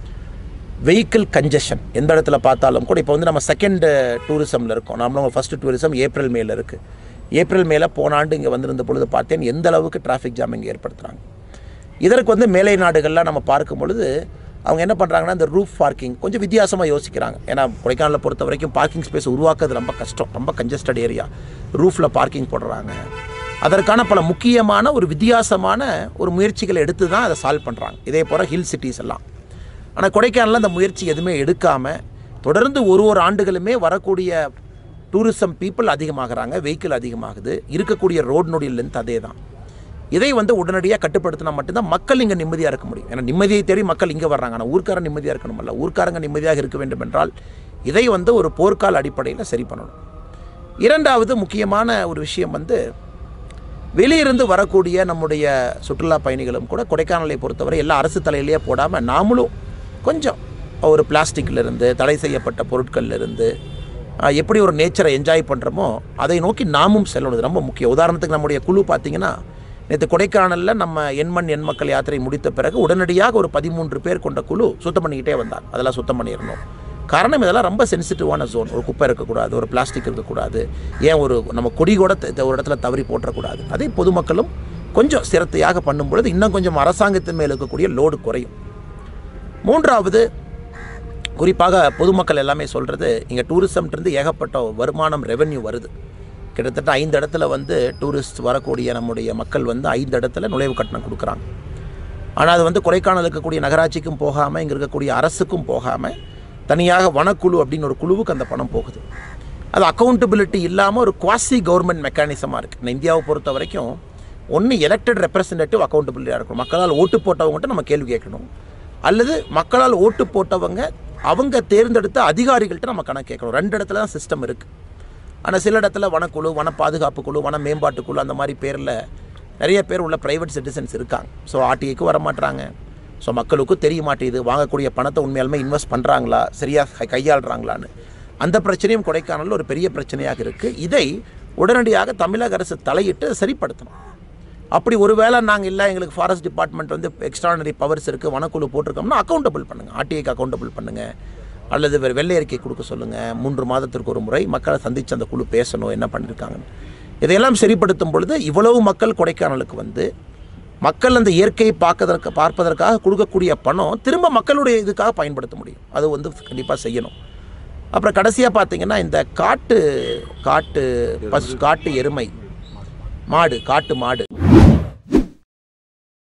வெஹிக்கிள் கன்ஜெஷன் எந்த இடத்துல பார்த்தாலும் கூட இப்போ வந்து நம்ம செகண்ட் டூரிசமில் இருக்கோம் நம்மளும் ஃபஸ்ட்டு டூரிசம் ஏப்ரல் மேல இருக்குது ஏப்ரல் மேல போன ஆண்டு இங்கே வந்திருந்த பொழுது பார்த்தேன் எந்த அளவுக்கு டிராஃபிக் ஜாம் இங்கே ஏற்படுத்துகிறாங்க இதற்கு வந்து மேலை நாடுகள்லாம் நம்ம பார்க்கும் பொழுது அவங்க என்ன பண்ணுறாங்கன்னா இந்த ரூஃப் பார்க்கிங் கொஞ்சம் வித்தியாசமாக யோசிக்கிறாங்க ஏன்னா கொடைக்கானலை பொறுத்த வரைக்கும் பார்க்கிங் ஸ்பேஸ் உருவாக்குறது ரொம்ப கஷ்டம் ரொம்ப கன்ஜஸ்டட் ஏரியா ரூஃபில் பார்க்கிங் போடுறாங்க அதற்கான பல முக்கியமான ஒரு வித்தியாசமான ஒரு முயற்சிகளை எடுத்து தான் அதை சால்வ் பண்ணுறாங்க இதே போல் ஹில் சிட்டிஸ் எல்லாம் ஆனால் கொடைக்கானலில் அந்த முயற்சி எதுவுமே எடுக்காமல் தொடர்ந்து ஒரு ஒரு ஆண்டுகளுமே வரக்கூடிய டூரிசம் பீப்புள் அதிகமாகறாங்க வெஹிக்கிள் அதிகமாகுது இருக்கக்கூடிய ரோட்னுடைய லென்த் அதே தான் இதை வந்து உடனடியாக கட்டுப்படுத்தினா மட்டும்தான் மக்கள் இங்கே நிம்மதியாக இருக்க முடியும் ஏன்னா நிம்மதியை தேடி மக்கள் இங்கே வர்றாங்க ஆனால் ஊர்க்காரன் நிம்மதியாக இருக்கணுமல்ல ஊர்க்காரங்க நிம்மதியாக இருக்க வேண்டும் என்றால் இதை வந்து ஒரு போர்க்கால அடிப்படையில் சரி பண்ணணும் இரண்டாவது முக்கியமான ஒரு விஷயம் வந்து வெளியிருந்து வரக்கூடிய நம்முடைய சுற்றுலா பயணிகளும் கூட கொடைக்கானலை பொறுத்தவரை எல்லா அரசு தலையிலேயே போடாமல் நாமளும் கொஞ்சம் ஒரு பிளாஸ்டிக்ல இருந்து தடை செய்யப்பட்ட பொருட்கள்ல இருந்து ஆஹ், எப்படி ஒரு நேச்சரை என்ஜாய் பண்ணுறோமோ அதை நோக்கி நாமும் செல்லணும் இது ரொம்ப முக்கியம் உதாரணத்துக்கு நம்முடைய குழு பார்த்தீங்கன்னா நேற்று கொடைக்கானலில் நம்ம எண்மண் எண் மக்கள் யாத்திரை முடித்த பிறகு உடனடியாக ஒரு பதிமூன்று பேர் கொண்ட குழு சுத்தம் பண்ணிக்கிட்டே வந்தார் அதெல்லாம் சுத்தம் பண்ணிடணும் காரணம் இதெல்லாம் ரொம்ப சென்சிட்டிவான ஜோன் ஒரு குப்பை இருக்கக்கூடாது ஒரு பிளாஸ்டிக் இருக்கக்கூடாது ஏன் ஒரு நம்ம கொடி கூட த- ஒரு இடத்துல தவறி போட்டுறக்கூடாது அதே பொதுமக்களும் கொஞ்சம் சிரத்தையாக பண்ணும் பொழுது இன்னும் கொஞ்சம் அரசாங்கத்தின் மேல் இருக்கக்கூடிய லோடு குறையும் மூன்றாவது குறிப்பாக பொதுமக்கள் எல்லாமே சொல்கிறது இங்கே டூரிசம்ன்றது ஏகப்பட்ட வருமானம் ரெவென்யூ வருது கிட்டத்தட்ட ஐந்து இடத்துல வந்து டூரிஸ்ட் வரக்கூடிய நம்முடைய மக்கள் வந்து ஐந்து இடத்துல நுழைவு கட்டணம் கொடுக்குறாங்க ஆனால் அது வந்து கொடைக்கானல் இருக்கக்கூடிய நகராட்சிக்கும் போகாமல் இங்கே இருக்கக்கூடிய அரசுக்கும் போகாமல் தனியாக வனக்குழு அப்படின்னு ஒரு குழுவுக்கு அந்த பணம் போகுது அது அக்கௌண்டபிலிட்டி இல்லாமல் ஒரு குவாசி கவர்மெண்ட் மெக்கானிசமாக இருக்குது நான் இந்தியாவை பொறுத்த வரைக்கும் ஒன்று எலெக்டட் ரெப்ரசன்டேட்டிவ் அக்கௌண்டபிலிட்டியாக இருக்கணும் மக்களால் ஓட்டு போட்டவங்ககிட்ட நம்ம கேள்வி கேட்கணும் அல்லது மக்களால் ஓட்டு போட்டவங்க அவங்க தேர்ந்தெடுத்த அதிகாரிகள்கிட்ட நம்ம கணக்கு கேட்கணும் ரெண்டு இடத்துல தான் சிஸ்டம் இருக்குது ஆனால் சில இடத்துல வனக்குழு வன பாதுகாப்பு குழு வன மேம்பாட்டு குழு அந்த மாதிரி பேரில் நிறைய பேர் உள்ள ப்ரைவேட் சிட்டிசன்ஸ் இருக்காங்க ஸோ ஆர்டிஐக்கு வர மாட்றாங்க ஸோ மக்களுக்கும் தெரிய மாட்டேங்குது வாங்கக்கூடிய பணத்தை உண்மையாலுமே இன்வெஸ்ட் பண்ணுறாங்களா சரியாக கையாளுறாங்களான்னு அந்த பிரச்சனையும் கொடைக்கானலில் ஒரு பெரிய பிரச்சனையாக இருக்குது இதை உடனடியாக தமிழக அரசு தலையிட்டு சரிப்படுத்தணும் அப்படி ஒருவேளை நாங்கள் இல்லை எங்களுக்கு ஃபாரஸ்ட் டிபார்ட்மெண்ட் வந்து எக்ஸ்ட்ரானரி பவர்ஸ் இருக்குது வனக்குழு போட்டிருக்கோம்னா அக்கௌண்டபிள் பண்ணுங்கள் ஆர்டிஐக்கு அக்கௌண்டபிள் பண்ணுங்கள் அல்லது வெ- வெள்ளை அறிக்கை கொடுக்க சொல்லுங்கள் மூன்று மாதத்திற்கு ஒரு முறை மக்களை சந்தித்து அந்த குழு பேசணும் என்ன பண்ணியிருக்காங்கன்னு இதையெல்லாம் சரிப்படுத்தும் பொழுது இவ்வளவு மக்கள் கொடைக்கானலுக்கு வந்து மக்கள் அந்த இயற்கையை பார்க்கதற்கு பார்ப்பதற்காக கொடுக்கக்கூடிய பணம் திரும்ப மக்களுடைய இதுக்காக பயன்படுத்த முடியும் அது வந்து கண்டிப்பாக செய்யணும் அப்புறம் கடைசியாக பார்த்தீங்கன்னா இந்த காட்டு காட்டு பசு காட்டு எருமை மாடு காட்டு மாடு